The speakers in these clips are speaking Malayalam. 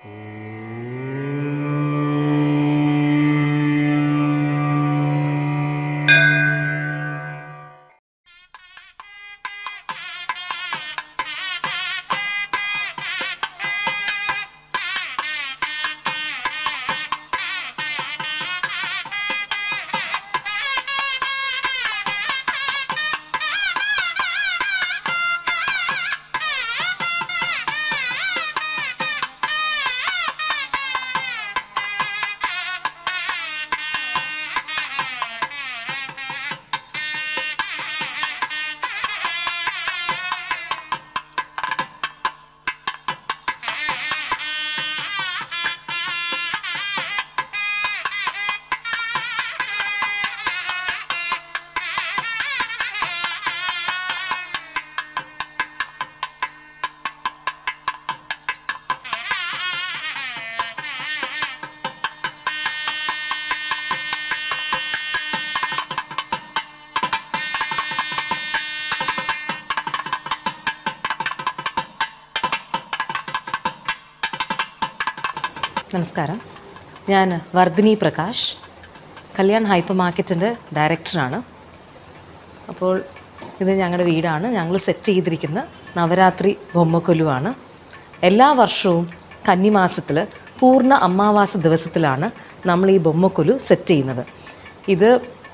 നമസ്കാരം ഞാൻ വർദ്ധിനി പ്രകാശ് കല്യാൺ ഹൈപ്പർ മാർക്കറ്റിൻ്റെ ഡയറക്ടറാണ് അപ്പോൾ ഇത് ഞങ്ങളുടെ വീടാണ് ഞങ്ങൾ സെറ്റ് ചെയ്തിരിക്കുന്ന നവരാത്രി ബൊമ്മക്കൊലുവാണ് എല്ലാ വർഷവും കന്നിമാസത്തിൽ പൂർണ്ണ അമാവാസ ദിവസത്തിലാണ് നമ്മൾ ഈ ബൊമ്മക്കൊലു സെറ്റ് ചെയ്യുന്നത് ഇത്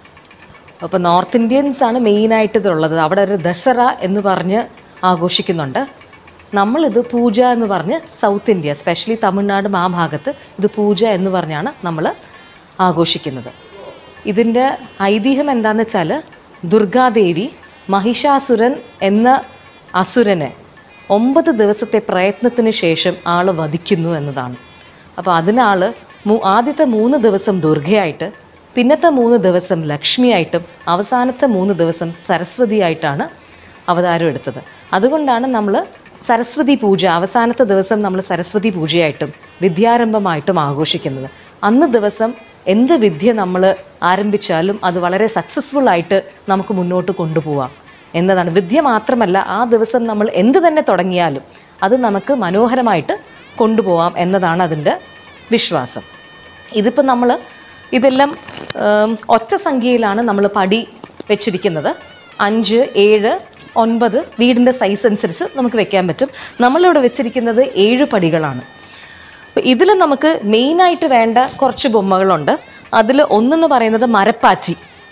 അപ്പോൾ നോർത്ത് ഇന്ത്യൻസ് ആണ് മെയിനായിട്ട് ഇതുള്ളത് അവിടെ ഒരു ദസറ എന്ന് പറഞ്ഞ് ആഘോഷിക്കുന്നുണ്ട് നമ്മളിത് പൂജ എന്ന് പറഞ്ഞ് സൗത്ത് ഇന്ത്യ സ്പെഷ്യലി തമിഴ്നാട് ആ ഭാഗത്ത് ഇത് പൂജ എന്ന് പറഞ്ഞാണ് നമ്മൾ ആഘോഷിക്കുന്നത് ഇതിൻ്റെ ഐതിഹ്യം എന്താണെന്ന് വെച്ചാൽ ദുർഗാദേവി മഹിഷാസുരൻ എന്ന അസുരനെ ഒമ്പത് ദിവസത്തെ പ്രയത്നത്തിന് ശേഷം ആൾ വധിക്കുന്നു എന്നതാണ് അപ്പോൾ അതിനാൾ ആദ്യത്തെ മൂന്ന് ദിവസം ദുർഗയായിട്ട് പിന്നത്തെ മൂന്ന് ദിവസം ലക്ഷ്മിയായിട്ടും അവസാനത്തെ മൂന്ന് ദിവസം സരസ്വതിയായിട്ടാണ് അവതാരം എടുത്തത് അതുകൊണ്ടാണ് നമ്മൾ സരസ്വതി പൂജ അവസാനത്തെ ദിവസം നമ്മൾ സരസ്വതി പൂജയായിട്ടും വിദ്യാരംഭമായിട്ടും ആഘോഷിക്കുന്നത് അന്ന് ദിവസം എന്ത് വിദ്യ നമ്മൾ ആരംഭിച്ചാലും അത് വളരെ സക്സസ്ഫുൾ ആയിട്ട് നമുക്ക് മുന്നോട്ട് കൊണ്ടുപോവാം എന്നതാണ് വിദ്യ മാത്രമല്ല ആ ദിവസം നമ്മൾ എന്ത് തന്നെ തുടങ്ങിയാലും അത് നമുക്ക് മനോഹരമായിട്ട് കൊണ്ടുപോവാം എന്നതാണ് അതിൻ്റെ വിശ്വാസം ഇതിപ്പോൾ നമ്മൾ ഇതെല്ലാം ഉം, ഒറ്റ സംഖ്യയിലാണ് നമ്മൾ പടി വെച്ചിരിക്കുന്നത് അഞ്ച് ഏഴ് ഒൻപത് വീടിൻ്റെ സൈസ് അനുസരിച്ച് നമുക്ക് വെക്കാൻ പറ്റും നമ്മളിവിടെ വെച്ചിരിക്കുന്നത് ഏഴ് പടികളാണ് അപ്പോൾ ഇതിൽ നമുക്ക് മെയിനായിട്ട് വേണ്ട കുറച്ച് ബൊമ്മകളുണ്ട് അതിൽ ഒന്നെന്ന് പറയുന്നത് മരപ്പാച്ചി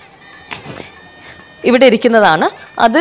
ഇവിടെ ഇരിക്കുന്നതാണ് അത്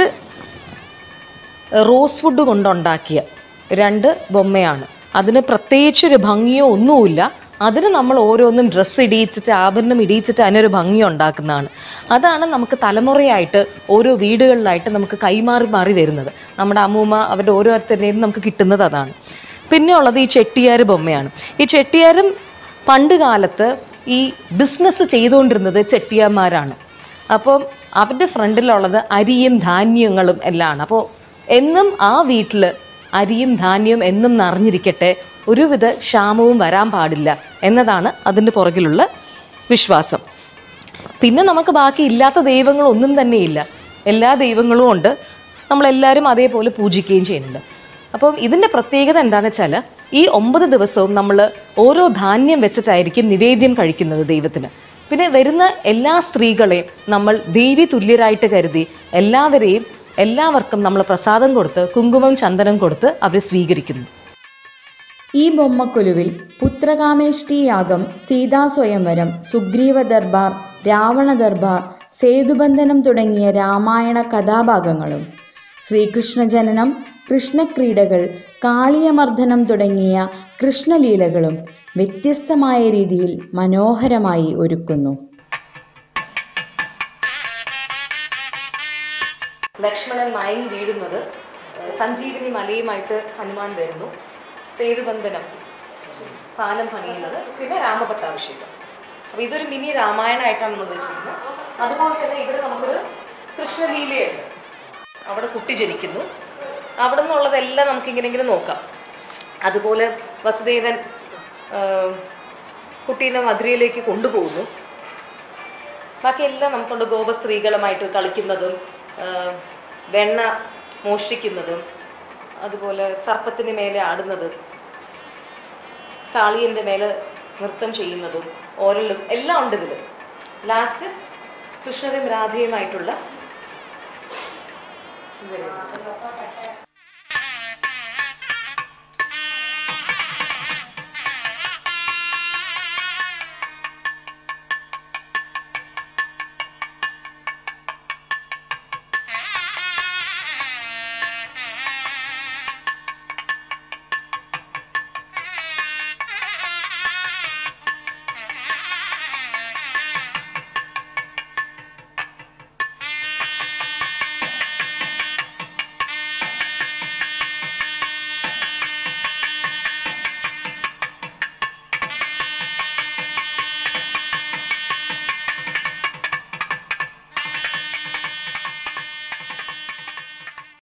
റോസ് വുഡ് കൊണ്ടുണ്ടാക്കിയ രണ്ട് ബൊമ്മയാണ് അതിന് പ്രത്യേകിച്ചൊരു ഭംഗിയോ ഒന്നുമില്ല അതിന് നമ്മൾ ഓരോന്നും ഡ്രസ്സ് ഇടിയിച്ചിട്ട് ആഭരണം ഇടിയിച്ചിട്ട് അതിനൊരു ഭംഗി ഉണ്ടാക്കുന്നതാണ് അതാണ് നമുക്ക് തലമുറയായിട്ട് ഓരോ വീടുകളിലായിട്ട് നമുക്ക് കൈമാറി മാറി വരുന്നത് നമ്മുടെ അമ്മൂമ്മ അവരുടെ ഓരോരുത്തരുടെയും നമുക്ക് കിട്ടുന്നത് അതാണ് പിന്നെ ഉള്ളത് ഈ ചെട്ടിയാർ ബൊമ്മയാണ് ഈ ചെട്ടിയാരും പണ്ട് കാലത്ത് ഈ ബിസിനസ് ചെയ്തുകൊണ്ടിരുന്നത് ചെട്ടിയാന്മാരാണ് അപ്പം അവരുടെ ഫ്രണ്ടിലുള്ളത് അരിയും ധാന്യങ്ങളും എല്ലാമാണ് അപ്പോൾ എന്നും ആ വീട്ടിൽ അരിയും ധാന്യവും എന്നും നിറഞ്ഞിരിക്കട്ടെ ഒരുവിധ ക്ഷാമവും വരാൻ പാടില്ല എന്നതാണ് അതിൻ്റെ പുറകിലുള്ള വിശ്വാസം പിന്നെ നമുക്ക് ബാക്കി ഇല്ലാത്ത ദൈവങ്ങളൊന്നും തന്നെയില്ല എല്ലാ ദൈവങ്ങളും ഉണ്ട് നമ്മളെല്ലാവരും അതേപോലെ പൂജിക്കുകയും ചെയ്യുന്നുണ്ട് അപ്പം ഇതിൻ്റെ പ്രത്യേകത എന്താണെന്ന് വെച്ചാൽ ഈ ഒമ്പത് ദിവസവും നമ്മൾ ഓരോ ധാന്യം വെച്ചിട്ടായിരിക്കും നിവേദ്യം കഴിക്കുന്നത് ദൈവത്തിന് പിന്നെ വരുന്ന എല്ലാ സ്ത്രീകളെയും നമ്മൾ ദേവി തുല്യരായിട്ട് കരുതി എല്ലാവരെയും എല്ലാവർക്കും നമ്മൾ പ്രസാദം കൊടുത്ത് കുങ്കുമം ചന്ദനം കൊടുത്ത് അവരെ സ്വീകരിക്കുന്നു ഈ ബൊമ്മക്കൊലുവിൽ പുത്രകാമേഷ്ടി യാഗം സീതാസ്വയംവരം സുഗ്രീവ ദർബാർ രാവണ ദർബാർ സേതുബന്ധനം തുടങ്ങിയ രാമായണ കഥാഭാഗങ്ങളും ശ്രീകൃഷ്ണ ജനനം കൃഷ്ണക്രീഡകൾ കാളിയമർദ്ദനം തുടങ്ങിയ കൃഷ്ണലീലകളും വ്യത്യസ്തമായ രീതിയിൽ മനോഹരമായി ഒരുക്കുന്നു ലക്ഷ്മണൻ മയങ്ങി വീഴുന്നത് ഏഹ്, സഞ്ജീവനി മലയുമായിട്ട് ഹനുമാൻ വരുന്നു സേതുബന്ധനം പാലം പണിയുന്നത് പിന്നെ രാമപട്ടാഭിഷേകം അപ്പോൾ ഇതൊരു മിനി രാമായണമായിട്ടാണ് നമ്മൾ വെച്ചിരിക്കുന്നത് അതുപോലെ തന്നെ ഇവിടെ നമുക്കൊരു കൃഷ്ണലീലയുണ്ട് അവിടെ കുട്ടി ജനിക്കുന്നു അവിടെ നിന്നുള്ളതെല്ലാം നമുക്ക് ഇങ്ങനെങ്കിലും നോക്കാം അതുപോലെ വസുദേവൻ ഏഹ്, കുട്ടീനെ മധുരയിലേക്ക് കൊണ്ടുപോകുന്നു ബാക്കിയെല്ലാം നമുക്കുണ്ട് ഗോപസ്ത്രീകളുമായിട്ട് കളിക്കുന്നതും ആ, വെണ്ണ മോഷ്ടിക്കുന്നതും അതുപോലെ സർപ്പത്തിന് മേലെ ആടുന്നത് കാളിയൻ്റെ മേലെ നൃത്തം ചെയ്യുന്നതും ഓരലും എല്ലാം ഉണ്ട് ഇതിൽ ലാസ്റ്റ് കൃഷ്ണനും രാധയുമായിട്ടുള്ള ഇത് വരുന്നുണ്ട്.